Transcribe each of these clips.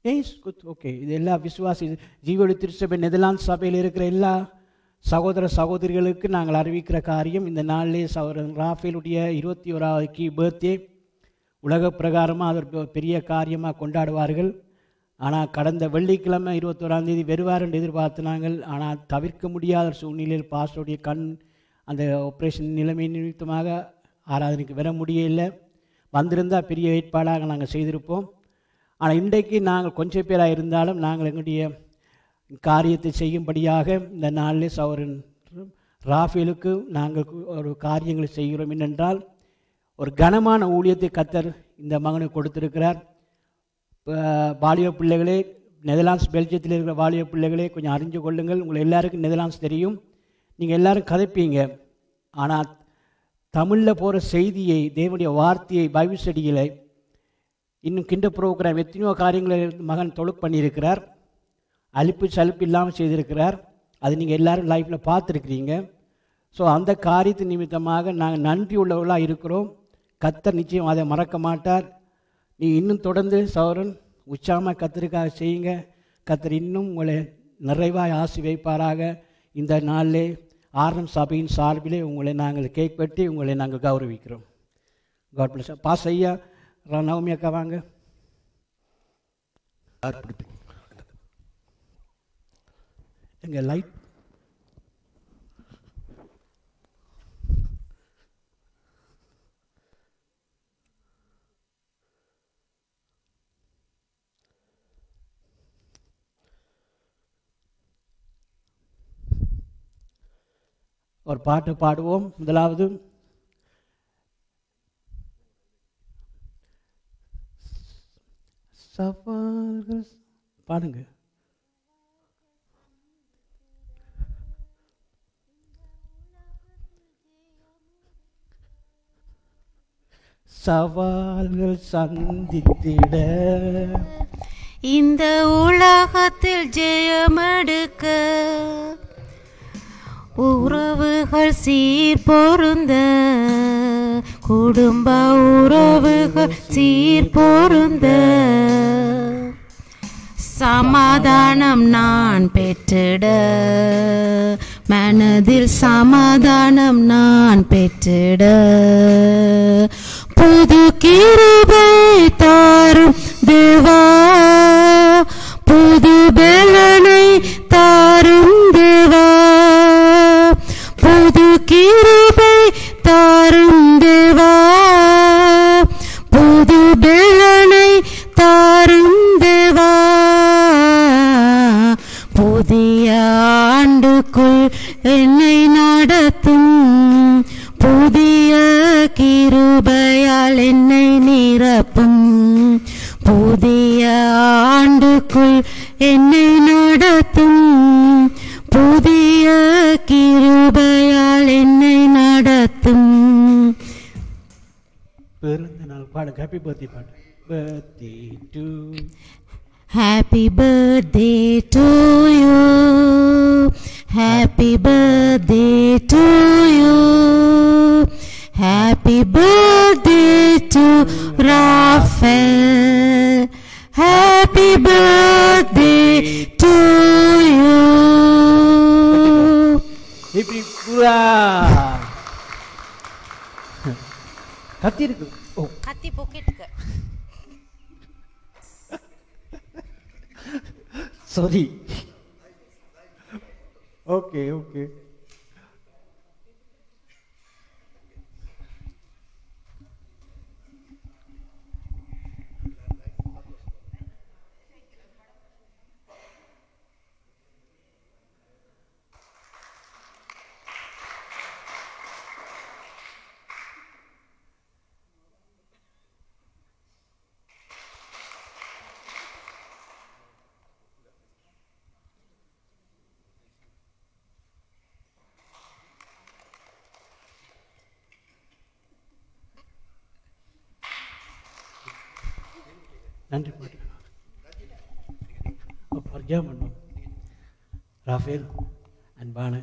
Ace குத் okay இது எல்லா விசுவாசி ஜீவோடி திருச்சபை நெதர்லாந்து சபையில் இருக்கிற எல்லா சகோதர சகோதரிகளுக்கு நாங்கள் அறிவிக்கிற காரியம் இந்த நாளிலே சகோதரன் ராஃபேலுடைய இருபத்தி ஓராவது கி பர்த்டே உலக பிரகாரமாக அது ஒரு பெரிய காரியமாக கொண்டாடுவார்கள் ஆனால் கடந்த வெள்ளிக்கிழமை இருபத்தோராம் தேதி வருவார் என்று எதிர்பார்த்து நாங்கள் ஆனால் தவிர்க்க முடியாத ஒரு சூழ்நிலையில் பாஸ்டருடைய கண் அந்த ஆப்ரேஷன் நிலைமை நிமித்தமாக ஆராதனைக்கு வர முடியல வந்திருந்தால் பெரிய ஏற்பாடாக நாங்கள் செய்திருப்போம் ஆனால் இன்றைக்கு நாங்கள் கொஞ்சம் பேராக இருந்தாலும் நாங்கள் எங்களுடைய காரியத்தை செய்யும்படியாக இந்த நாளில் சௌரன் ராஃபேலுக்கு நாங்கள் ஒரு காரியங்களை செய்கிறோம் என்னென்றால் ஒரு கனமான ஊழியத்தை கத்தர் இந்த மகனுக்கு கொடுத்திருக்கிறார் ப- வாலிப பிள்ளைகளே நெதர்லாண்ட்ஸ் பெல்ஜியத்தில் இருக்கிற வாலிப பிள்ளைகளே கொஞ்சம் அறிஞ்சு கொள்ளுங்கள் உங்களை எல்லாருக்கும் நெதர்லாண்ட்ஸ் தெரியும் நீங்கள் எல்லாரும் கதைப்பீங்க ஆனால் தமிழில் போகிற செய்தியை தேவனுடைய வார்த்தையை பைபிள் ஸ்டடியில் இன்னும் கிண்ட ப்ரோக்ராம் எத்தனையோ காரியங்களை மகன் தொழுக் பண்ணியிருக்கிறார் அலுப்பு சலுப்பு இல்லாமல் செய்திருக்கிறார் அது நீங்கள் எல்லாரும் லைஃப்பில் பார்த்துருக்கிறீங்க ஸோ அந்த காரியத்து நிமித்தமாக நாங்கள் நன்றி உள்ளவர்களாக இருக்கிறோம் கத்தர் நிச்சயம் அதை மறக்க மாட்டார் நீ இன்னும் தொடர்ந்து சௌரன் உச்சாம கத்தருக்காக செய்யுங்க கத்தர் இன்னும் உங்களை நிறைவாய் ஆசி வைப்பாராக இந்த நாளிலே ஆரணம் சபையின் சார்பிலே உங்களை நாங்கள் கேக் வெட்டி உங்களை நாங்கள் கௌரவிக்கிறோம் காட் பிளஸ் பாஸ் ஐயா ர- நவமி அக்கா வாங்க எங்கள் லைட் ஒரு பாட்டு பாடுவோம் முதலாவது சவால்கள் பாடுங்க சவால்கள் சந்தித்திட இந்த உலகத்தில் ஜெயமெடுக்க உறவுகள் சீர் பொருந்த குடும்ப உறவுகள் சீர் பொருந்த சமாதானம் நான் பெற்றிட மனதில் சமாதானம் நான் பெற்றிட புது கிருபை தாரும் தேவா புது பெலனை தாரும் தேவா புது கிருபை தாரும் தேவா புது பெலனை தாரும் தேவா புதிய ஆண்டுக்குள் என்னை நடத்தும் புதிய கிருபையால் என்னை நிரப்பும் புதிய ஆண்டுக்குள் என்னை நடத்தும் புதிய கிருபையால் என்னை நடத்தும் பிறந்த நாள் பாடுங்க ஹாப்பி பர்த்டே பாடு birthday to Happy birthday to you. Happy birthday to you. Happy birthday to Raphael. Happy birthday to you. இப்படி புறா கத்தி இருக்கு ஓ கத்தி பொக்கெட்டுக்கு சாரி ஓகே ஓகே நன்றி பாட்டு பர்ஜா பண்ணும் ராஃபேல் அன்பான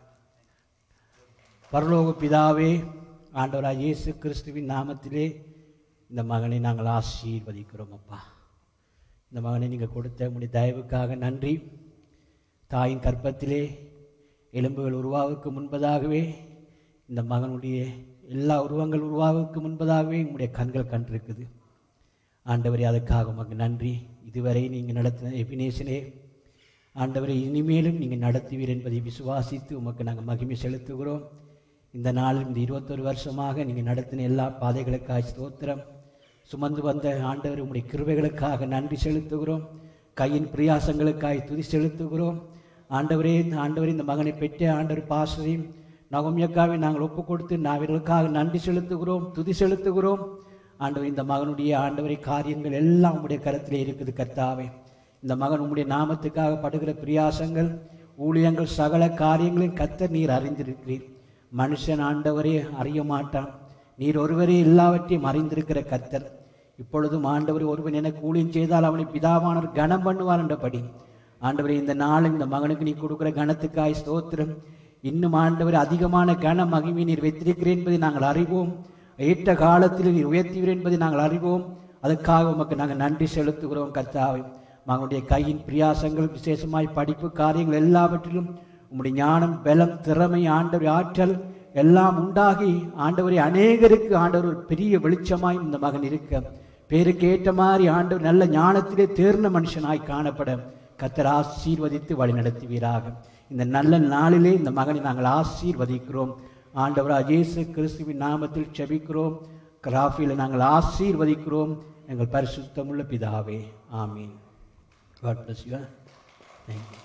பரலோக பிதாவே ஆண்டவராக இயேசு கிறிஸ்துவின் நாமத்திலே இந்த மகனை நாங்கள் ஆசீர்வதிக்கிறோம் அப்பா இந்த மகனை நீங்கள் கொடுத்த உடைய தயவுக்காக நன்றி தாயின் கற்பத்திலே எலும்புகள் உருவாவுக்கு முன்பதாகவே இந்த மகனுடைய எல்லா உருவங்கள் உருவாவுக்கு முன்பதாகவே உங்களுடைய கண்கள் கண்டிருக்குது ஆண்டவரே அதுக்காக உமக்கு நன்றி இதுவரை நீங்கள் நடத்தின எபினேஷனே ஆண்டவரை இனிமேலும் நீங்கள் நடத்துவீர் என்பதை விசுவாசித்து உமக்கு நாங்கள் மகிமை செலுத்துகிறோம் இந்த நாளில் இந்த இருபத்தொரு வருஷமாக நீங்கள் நடத்தின எல்லா பாதைகளுக்காக ஸ்தோத்திரம் சுமந்து வந்த ஆண்டவர் உம்முடைய கிருபைகளுக்காக நன்றி செலுத்துகிறோம் கையின் பிரியாசங்களுக்காய் துதி செலுத்துகிறோம் ஆண்டவரே இந்த ஆண்டவரே இந்த மகனை பெற்ற ஆண்டவர் பாசரையும் நவமியக்காவை நாங்கள் ஒப்பு கொடுத்து நாவர்களுக்காக நன்றி செலுத்துகிறோம் துதி செலுத்துகிறோம் ஆண்டவர் இந்த மகனுடைய ஆண்டவரை காரியங்கள் எல்லாம் உம்முடைய கருத்திலே இருக்குது கர்த்தாவே இந்த மகன் உம்முடைய நாமத்துக்காக படுகிற பிரியாசங்கள் ஊழியங்கள் சகல காரியங்களையும் கத்தர் நீர் அறிந்திருக்கிறீர் மனுஷன் ஆண்டவரே அறிய மாட்டான் நீர் ஒருவரே எல்லாவற்றையும் அறிந்திருக்கிற கத்தர் இப்பொழுதும் ஆண்டவர் ஒருவன் எனக்கு ஊழியம் செய்தால் அவனை பிதாவானவர் கனம் பண்ணுவார் என்றபடி ஆண்டவரே இந்த நாள் இந்த மகனுக்கு நீ கொடுக்கிற கனத்துக்காய் ஸ்தோத்திரம் இன்னும் ஆண்டவர் அதிகமான கன மகிமை நீர் வைத்திருக்கிறேன் என்பதை நாங்கள் அறிவோம் ஏற்ற காலத்தில் நீர் உயர்த்துவீர் என்பதை நாங்கள் அறிவோம் அதுக்காக உமக்கு நாங்கள் நன்றி செலுத்துகிறோம் கர்த்தாவை மகனுடைய கையின் பிரியாசங்கள் விசேஷமாய் படிப்பு காரியங்கள் எல்லாவற்றிலும் உம்முடைய ஞானம் பலம் திறமை ஆண்டவர் ஆற்றல் எல்லாம் உண்டாகி ஆண்டவரை அநேகருக்கு ஆண்டவர் ஒரு பெரிய வெளிச்சமாய் இந்த மகன் இருக்க பேருக்கு ஏற்ற மாதிரி ஆண்டவர் நல்ல ஞானத்திலே தேர்ந்த மனுஷனாய் காணப்பட கத்தர் ஆசீர்வதித்து வழி நடத்துவீராக இந்த நல்ல நாளிலே இந்த மகனை நாங்கள் ஆசீர்வதிக்கிறோம் ஆண்டவர் இயேசு கிறிஸ்துவின் நாமத்தில் செபிக்கிறோம் கிராஃபியில் நாங்கள் ஆசீர்வதிக்கிறோம் எங்கள் பரிசுத்தமுள்ள பிதாவே ஆமீன் காட் பிளஸ் யூ தேங்க்யூ